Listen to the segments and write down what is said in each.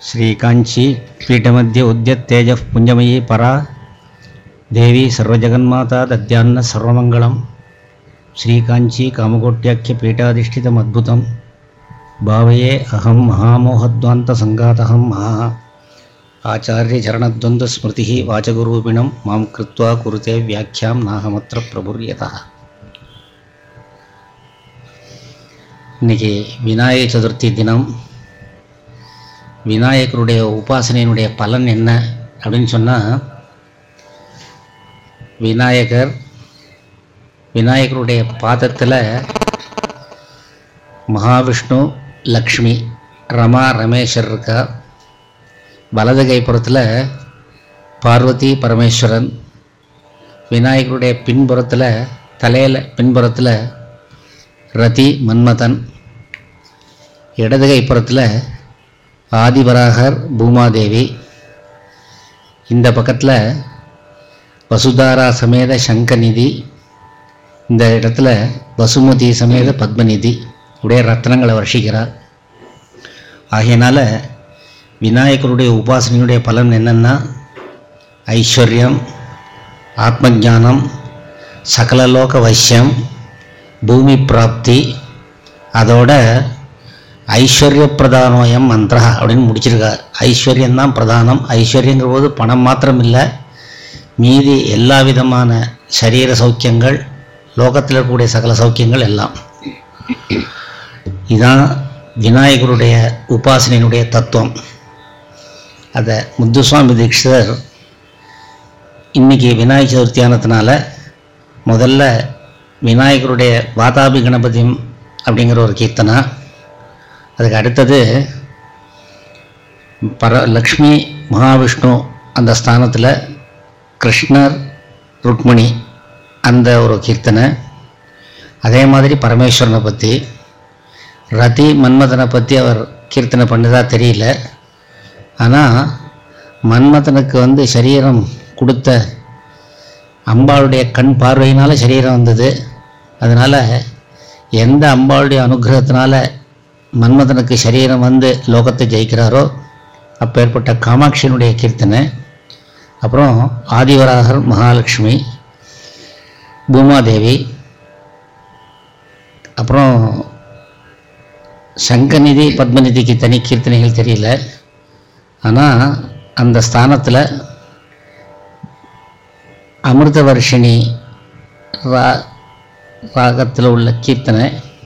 ಶ್ರೀಕಾಂಚಿ ಪೀಠಮಧ್ಯೆ ಉದ್ಯತ್ತೇಜಃ ಪುಂಜಮಯೀ ಪರಾ ದೇವಿ ಸರ್ವಜಗನ್ಮಾತಾ ದದ್ಯಾನ್ನ ಸರ್ವಮಂಗಳಂ ಶ್ರೀಕಾಂಚಿ ಕಾಮಕೋಟ್ಯಾಖ್ಯ ಪೀಠಾಧಿಷ್ಠಿತಮದ್ಭುತಂ ಭಾವಯೇ ಅಹಂ ಮಹಾಮೋಹದ್ವಾಂತ ಸಂಘಾತಹಂ ಮಹಾ ಆಚಾರ್ಯ ಚರಣದ್ವಂದ್ವ ಸ್ಮೃತಿ ವಾಚಗುರೂಪಿಣಂ ಮಾಂ ಕೃತ್ವಾ ಕುರುತೆ ವ್ಯಾಖ್ಯಾಂ ನಾಹಮತ್ರ ಪ್ರಭುರ್ಯತಃ இன்னைக்கு விநாயக சதுர்த்தி தினம் விநாயகருடைய உபாசனையினுடைய பலன் என்ன அப்படின்னு சொன்னால் விநாயகர் விநாயகருடைய பாதத்தில் மகாவிஷ்ணு லக்ஷ்மி ரமா ரமேஸ்வர் இருக்கா வலது கைப்புறத்தில் பார்வதி பரமேஸ்வரன் விநாயகருடைய பின்புறத்தில் தலையில் பின்புறத்தில் ரதி மன்மதன் இடது கைப்புறத்தில் ஆதிவராகர் பூமாதேவி இந்த பக்கத்தில் வசுதாரா சமேத சங்கநிதி இந்த இடத்துல வசுமதி சமேத பத்மநிதி உடைய ரத்னங்களை வர்ஷிக்கிறார் ஆகையினால விநாயகருடைய உபாசனையுடைய பலன் என்னென்னா ஐஸ்வர்யம் ஆத்மஜானம் சகலலோக வைஷ்யம் பூமி பிராப்தி அதோட ஐஸ்வர்ய பிரதானோயம் மந்திரா அப்படின்னு முடிச்சிருக்கார் ஐஸ்வர்யம்தான் பிரதானம் ஐஸ்வர்யங்கிற போது பணம் மாத்திரம் இல்லை மீதி எல்லா விதமான சரீர சௌக்கியங்கள் லோகத்தில் இருக்கக்கூடிய சகல சௌக்கியங்கள் எல்லாம் இதான் விநாயகருடைய உபாசனையினுடைய தத்துவம் அதை முத்துசுவாமி தீட்சிதர் இன்றைக்கி விநாயகர் சதுர்த்தியானதுனால முதல்ல விநாயகருடைய வாதாபி கணபதியம் அப்படிங்கிற ஒரு கீர்த்தனை அதுக்கு அடுத்தது பர லக்ஷ்மி மகாவிஷ்ணு அந்த ஸ்தானத்தில் கிருஷ்ணர் ருக்மிணி அந்த ஒரு கீர்த்தனை அதே மாதிரி பரமேஸ்வரனை பற்றி ரதி மன்மதனை பற்றி அவர் கீர்த்தனை பண்ணதா தெரியல ஆனால் மன்மதனுக்கு வந்து சரீரம் கொடுத்த அம்பாளுடைய கண் பார்வையினால் சரீரம் வந்தது அதனால் எந்த அம்பாளுடைய அனுகிரகத்தினால மன்மதனுக்கு சரீரம் வந்து லோகத்தை ஜெயிக்கிறாரோ அப்பேற்பட்ட காமாட்சியினுடைய கீர்த்தனை அப்புறம் ஆதிவராகர் மகாலட்சுமி பூமாதேவி அப்புறம் சங்கநிதி பத்மநிதிக்கு தனி கீர்த்தனைகள் தெரியல ஆனால் அந்த ஸ்தானத்தில் அமிர்த வருஷினி ரா ராகத்தில் உள்ள கீர்த்தனை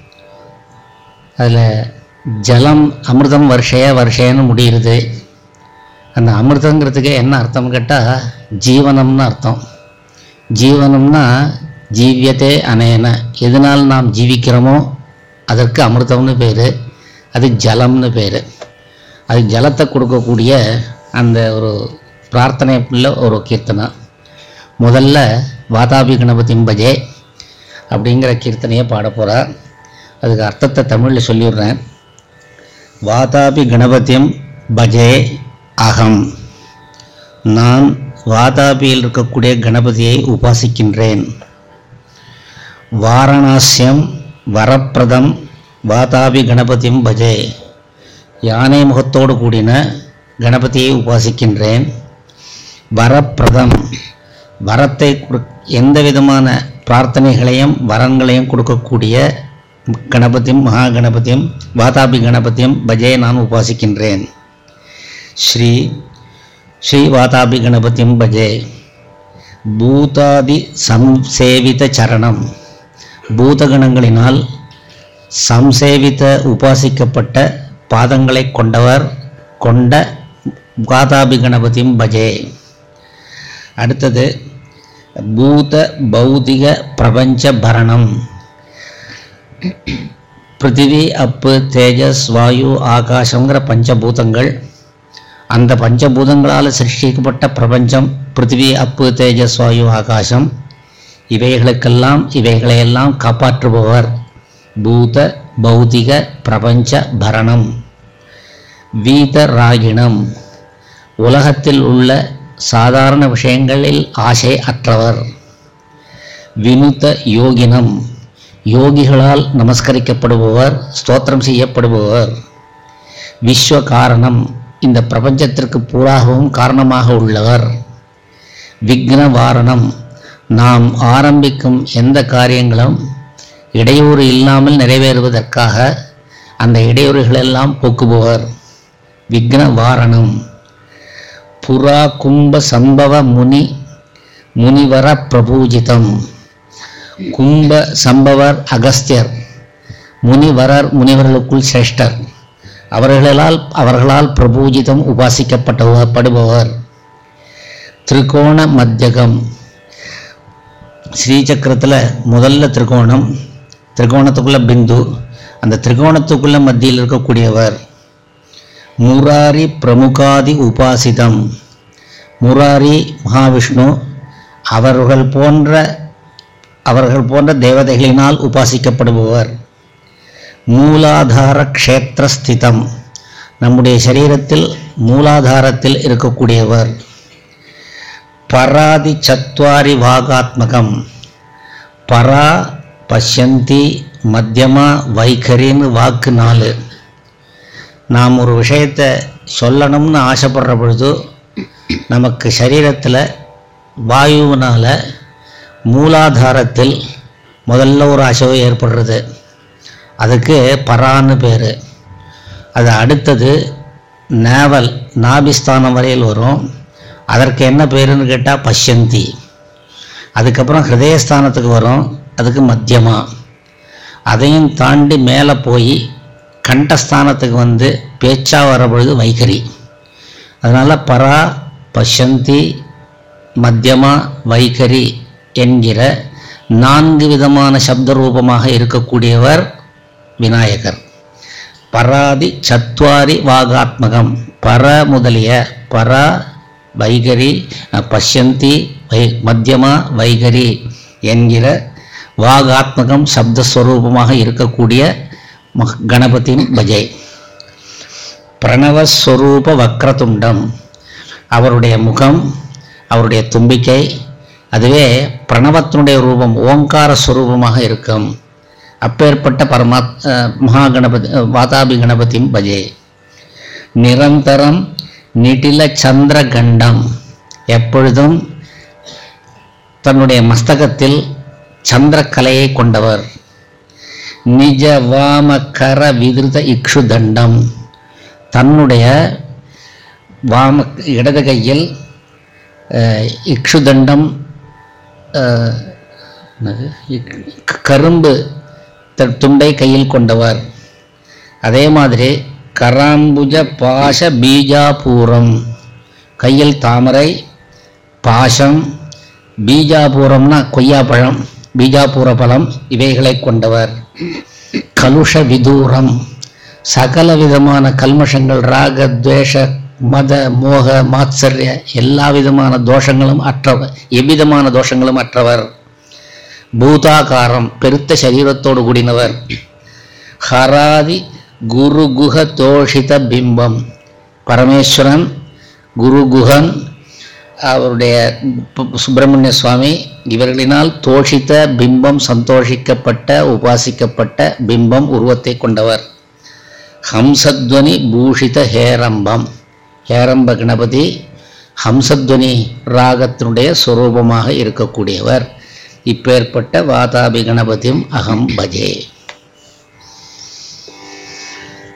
அதில் ஜலம் அமிர்தம் வருஷைய வருஷேன்னு முடியுது அந்த அமிர்தங்கிறதுக்கு என்ன அர்த்தம்னு கேட்டால் ஜீவனம்னு அர்த்தம் ஜீவனம்னா ஜீவியத்தே அனேன எதனால் நாம் ஜீவிக்கிறோமோ அதற்கு அமிர்தம்னு பேர் அது ஜலம்னு பேர் அது ஜலத்தை கொடுக்கக்கூடிய அந்த ஒரு பிரார்த்தனை உள்ள ஒரு கீர்த்தனை முதல்ல வாதாபி கணபதிம் பஜே அப்படிங்கிற கீர்த்தனையை பாட போகிறார் அதுக்கு அர்த்தத்தை தமிழில் சொல்லிடுறேன் வாதாபி கணபதியம் பஜே அகம் நான் வாதாபியில் இருக்கக்கூடிய கணபதியை உபாசிக்கின்றேன் வாரணாசியம் வரப்பிரதம் வாதாபி கணபதியும் பஜே யானை முகத்தோடு கூடின கணபதியை உபாசிக்கின்றேன் வரப்பிரதம் வரத்தை கொடு எந்த விதமான பிரார்த்தனைகளையும் வரங்களையும் கொடுக்கக்கூடிய கணபதியும் மகா கணபதியும் வாதாபி கணபதியும் பஜே நான் உபாசிக்கின்றேன் ஸ்ரீ ஸ்ரீ வாதாபி கணபதியும் பஜே பூதாதி சம்சேவித சரணம் பூதகணங்களினால் சம்சேவித உபாசிக்கப்பட்ட பாதங்களை கொண்டவர் கொண்ட வாதாபி கணபதியும் பஜே அடுத்தது பூத பௌதிக பிரபஞ்ச பரணம் பிருத்திவி அப்பு தேஜஸ் வாயு ஆகாசங்கிற பஞ்சபூதங்கள் அந்த பஞ்சபூதங்களால் சிருஷ்டிக்கப்பட்ட பிரபஞ்சம் பிருத்திவி அப்பு தேஜஸ் வாயு ஆகாசம் இவைகளுக்கெல்லாம் இவைகளையெல்லாம் காப்பாற்றுபவர் பூத பௌதிக பிரபஞ்ச பரணம் வீதராகிணம் உலகத்தில் உள்ள சாதாரண விஷயங்களில் ஆசை அற்றவர் வினுத யோகினம் யோகிகளால் நமஸ்கரிக்கப்படுபவர் ஸ்தோத்திரம் செய்யப்படுபவர் விஸ்வ காரணம் இந்த பிரபஞ்சத்திற்கு பூராகவும் காரணமாக உள்ளவர் விக்ன வாரணம் நாம் ஆரம்பிக்கும் எந்த காரியங்களும் இடையூறு இல்லாமல் நிறைவேறுவதற்காக அந்த இடையூறுகளெல்லாம் போக்குபவர் விக்ன வாரணம் புறா கும்ப சம்பவ முனி முனிவர பிரபூஜிதம் கும்ப சம்பவர் அகஸ்தியர் முனிவரர் முனிவர்களுக்குள் சிரேஷ்டர் அவர்களால் அவர்களால் பிரபூஜிதம் உபாசிக்கப்பட்டப்படுபவர் திரிகோண மத்தியகம் ஸ்ரீசக்கரத்தில் முதல்ல திரிகோணம் திரிகோணத்துக்குள்ள பிந்து அந்த திரிகோணத்துக்குள்ள மத்தியில் இருக்கக்கூடியவர் முராரி பிரமுகாதி உபாசிதம் முராரி மகாவிஷ்ணு அவர்கள் போன்ற அவர்கள் போன்ற தேவதைகளினால் உபாசிக்கப்படுபவர் மூலாதார க்ஷேத்திரஸ்திதம் நம்முடைய சரீரத்தில் மூலாதாரத்தில் இருக்கக்கூடியவர் பராதி சத்வாரி வாகாத்மகம் பரா பஷ்யந்தி மத்தியமா வைகரின்னு வாக்கு நாலு நாம் ஒரு விஷயத்தை சொல்லணும்னு ஆசைப்படுற பொழுது நமக்கு சரீரத்தில் வாயுவினால் மூலாதாரத்தில் முதல்ல ஒரு அசைவு ஏற்படுறது அதுக்கு பரான்னு பேர் அது அடுத்தது நேவல் நாபிஸ்தானம் வரையில் வரும் அதற்கு என்ன பேருன்னு கேட்டால் பஷ்யந்தி அதுக்கப்புறம் ஹிருதயஸ்தானத்துக்கு வரும் அதுக்கு மத்தியமா அதையும் தாண்டி மேலே போய் கண்டஸ்தானத்துக்கு வந்து பேச்சா வர பொழுது வைகரி அதனால் பரா பஷ்யந்தி மத்தியமா வைகரி என்கிற நான்கு விதமான சப்த ரூபமாக இருக்கக்கூடியவர் விநாயகர் பராதி சத்வாரி வாகாத்மகம் பர முதலிய பரா வைகரி அஹ், பஷ்யந்தி வை மத்தியமா வைகரி என்கிற வாகாத்மகம் சப்தஸ்வரூபமாக இருக்கக்கூடிய மக்- கணபதியின் பஜை பிரணவஸ்வரூப வக்ரதுண்டம் அவருடைய முகம் அவருடைய தும்பிக்கை அதுவே பிரணவத்தினுடைய ரூபம் ஓங்கார ஸ்வரூபமாக இருக்கும் அப்பேற்பட்ட பரமாத் அஹ், மகா கணபதி அஹ், வாதாபி கணபதியும் பஜே நிரந்தரம் நிடில சந்திர கண்டம் எப்பொழுதும் தன்னுடைய மஸ்தகத்தில் சந்திரக்கலையை கொண்டவர் நிஜ வாமகர விதிருத இக்ஷு தண்டம் தன்னுடைய வாம இடது கையில் அஹ், இக்ஷு தண்டம் அஹ், என்னது? இக்- கரும்பு த- துண்டை கையில் கொண்டவர் அதே மாதிரி கராம்புஜ பாச பீஜாபூரம் கையில் தாமரை பாசம் பீஜாபூரம்னா கொய்யாப்பழம் பீஜாபூர பழம் இவைகளை கொண்டவர் கலுஷ விதூரம் சகல விதமான கல்மஷங்கள் ராக துவேஷ மத மோக மாத்சர்ய எல்லா விதமான தோஷங்களும் அற்றவர் எவ்விதமான தோஷங்களும் அற்றவர் பூதாகாரம் பெருத்த சரீரத்தோடு கூடினவர் ஹராதி குரு குஹ தோஷித பிம்பம் பரமேஸ்வரன் குரு குஹன் அவருடைய பு- சுப்பிரமணிய சுவாமி இவர்களினால் தோஷித்த பிம்பம் சந்தோஷிக்கப்பட்ட உபாசிக்கப்பட்ட பிம்பம் உருவத்தை கொண்டவர் ஹம்சத்வனி பூஷித ஹேரம்பம் ஹேரம்ப கணபதி ஹம்சத்வனி ராகத்தினுடைய சொரூபமாக இருக்கக்கூடியவர் இப்பேற்பட்ட வாதாபி கணபதியும் அகம் பஜே